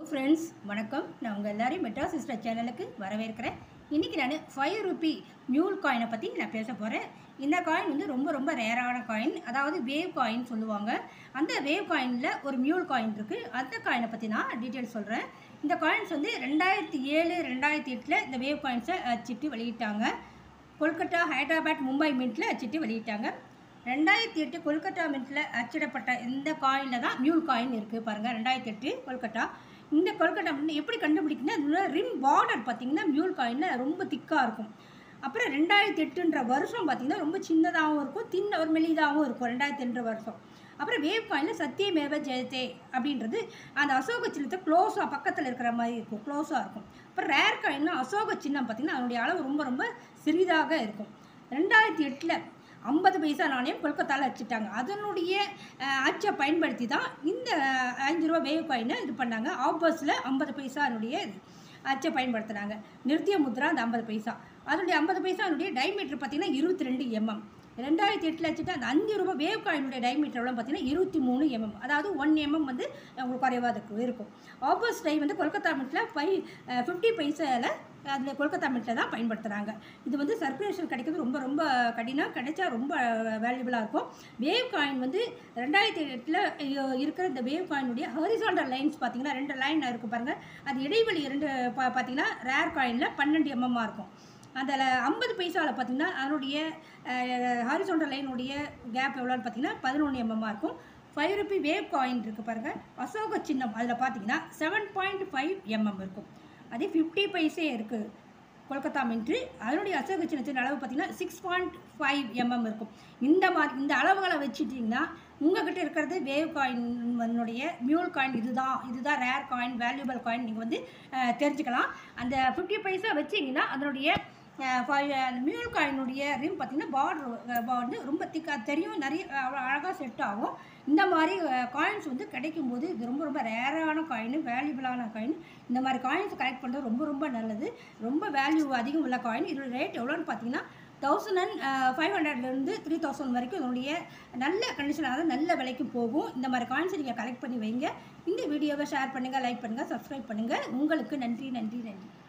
friends வணக்கம் நான் உங்கள் எல்லாரையும் மெட்ரா சிஸ்டர் சேனலுக்கு வரவேற்கிறேன் இன்றைக்கி நான் ஃபைவ் ருபி மியூல் காயினை பற்றி நான் பேச போகிறேன் இந்த காயின் வந்து ரொம்ப ரொம்ப ரேரான காயின் அதாவது வேவ் காயின் சொல்லுவாங்க அந்த வேவ் காயினில் ஒரு மியூல் காயின் இருக்குது அந்த காயினை பற்றி நான் டீட்டெயில்ஸ் சொல்கிறேன் இந்த காயின்ஸ் வந்து ரெண்டாயிரத்தி ஏழு ரெண்டாயிரத்தி எட்டில் இந்த வேவ் காயின்ஸை அச்சிட்டு வெளியிட்டாங்க கொல்கத்தா ஹைதராபாத் மும்பை மின்ட்டில் அச்சிட்டு வெளியிட்டாங்க ரெண்டாயிரத்தி எட்டு கொல்கத்தா மின்ட்டில் அச்சிடப்பட்ட இந்த காயினில் தான் மியூல் காயின் இருக்குது பாருங்கள் ரெண்டாயிரத்தி எட்டு கொல்கத்தா இந்த கொல்கட்டா மின்ட் எப்படி கண்டுபிடிக்குன்னா இதோட ரிம் பார்டர் பார்த்தீங்கன்னா மியூல் காயினில் ரொம்ப திக்காக இருக்கும் அப்புறம் ரெண்டாயிரத்தி எட்டுன்ற வருஷம் பார்த்தீங்கன்னா ரொம்ப சின்னதாகவும் இருக்கும் தின்ன ஒரு மெலிதாகவும் இருக்கும் ரெண்டாயிரத்தி எட்டு வருஷம் அப்புறம் வேவ் காயினில் சத்தியமேவ ஜெயத்தே அப்படின்றது அந்த அசோக சின்னத்தை க்ளோஸாக பக்கத்தில் இருக்கிற மாதிரி இருக்கும் க்ளோஸாக இருக்கும் அப்புறம் ரேர் காயின்னா அசோக சின்னம் பார்த்திங்கன்னா அதனுடைய அளவு ரொம்ப ரொம்ப சிறிதாக இருக்கும் ரெண்டாயிரத்தி எட்டில் ஐம்பது பைசா நாணயம் கொல்கத்தாவில் அச்சிட்டாங்க அதனுடைய அஹ், அச்சை பயன்படுத்தி தான் இந்த அஹ், அஞ்சு ரூபா வேவ் காயினை இது பண்ணாங்க ஆப்போஸில் ஐம்பது பைசானுடைய இது அச்சை பயன்படுத்தினாங்க நிறுத்திய முத்ரா அந்த ஐம்பது பைசா அதனுடைய ஐம்பது பைசானுடைய டைமீட்டர் பார்த்தீங்கன்னா இருபத்தி ரெண்டு எம்எம் ரெண்டாயிரத்தி எட்டில் வச்சுட்டு அந்த அஞ்சு ரூபாய் வேவ் காயினுடைய டைமீட்டர் எவ்வளோ பார்த்தீங்கன்னா இருபத்தி மூணு எம்எம் அதாவது ஒன் எம்எம் வந்து உங்களுக்கு குறைவாக இருக்கு இருக்கும் ஆப்போஸ் டை வந்து கொல்கத்தா மின்ட்டில் ஃபைவ் ஃபிஃப்டி பைசாவில் அதில் கொல்கத்தா மின்ட்டில் தான் பயன்படுத்துகிறாங்க இது வந்து சர்க்குலேஷன் கிடைக்கிறது ரொம்ப ரொம்ப கடினம் கிடைச்சா ரொம்ப வேல்யூபிளாக இருக்கும் வேவ் காயின் வந்து ரெண்டாயிரத்தி எட்டில் இருக்கிற இந்த வேவ் காயினுடைய ஹரிசாண்டல் லைன்ஸ் பார்த்தீங்கன்னா ரெண்டு லைன் இருக்குது பாருங்கள் அது இடைவெளி ரெண்டு பா பார்த்தீங்கன்னா ரேர் காயினில் பன்னெண்டு எம்எம்மாக இருக்கும் அதில் ஐம்பது பைசாவில் பார்த்தீங்கன்னா அதனுடைய ஹாரிசோண்டல் லைனுடைய கேப் எவ்வளோன்னு பார்த்தீங்கன்னா பதினொன்று எம்எம்மாக இருக்கும் ஃபைவ் ருபி வேவ் காயின் இருக்குது பாருங்கள் அசோக சின்னம் அதில் பார்த்தீங்கன்னா செவன் பாயிண்ட் ஃபைவ் எம்எம் இருக்கும் அதே ஃபிஃப்டி பைசே இருக்குது கொல்கத்தா மின்ட்டு அதனுடைய அசோக சின்னத்தின் அளவு பார்த்தீங்கன்னா சிக்ஸ் பாயிண்ட் ஃபைவ் எம்எம் இருக்கும் இந்த மாதிரி இந்த அளவுகளை வச்சுட்டிங்கன்னா உங்ககிட்ட இருக்கிறது வேவ் காயினுடைய மியூல் காயின் இதுதான் இதுதான் ரேர் காயின் வேல்யூபிள் காயின் நீங்கள் வந்து அஹ், தெரிஞ்சுக்கலாம் அந்த ஃபிஃப்டி பைசா வச்சிங்கன்னா அதனுடைய அஹ், ஃபை- அந்த மியூல் காயினுடைய ரிம் பார்த்தீங்கன்னா பார்டர் வந்து ரொம்ப திக்காக தெரியும் நிறைய அவ்வளோ அழகாக செட் ஆகும் இந்த மாதிரி காயின்ஸ் வந்து கிடைக்கும்போது இது ரொம்ப ரொம்ப ரேரான காயின் வேல்யூபிளான காயின் இந்த மாதிரி காயின்ஸ் கலெக்ட் பண்ணுறது ரொம்ப ரொம்ப நல்லது ரொம்ப வேல்யூ அதிகம் உள்ள காயின் இதோட ரேட் எவ்வளோன்னு பார்த்தீங்கன்னா தௌசண்ட் அண்ட் ஃபைவ் ஹண்ட்ரட்லேருந்து த்ரீ தௌசண்ட் வரைக்கும் இதனுடைய நல்ல கண்டிஷன் அதாவது நல்ல விலைக்கு போகும் இந்த மாதிரி காயின்ஸ் நீங்கள் கலெக்ட் பண்ணி வைங்க இந்த வீடியோவை ஷேர் பண்ணுங்கள் லைக் பண்ணுங்கள் சப்ஸ்கிரைப் பண்ணுங்கள் உங்களுக்கு நன்றி நன்றி நன்றி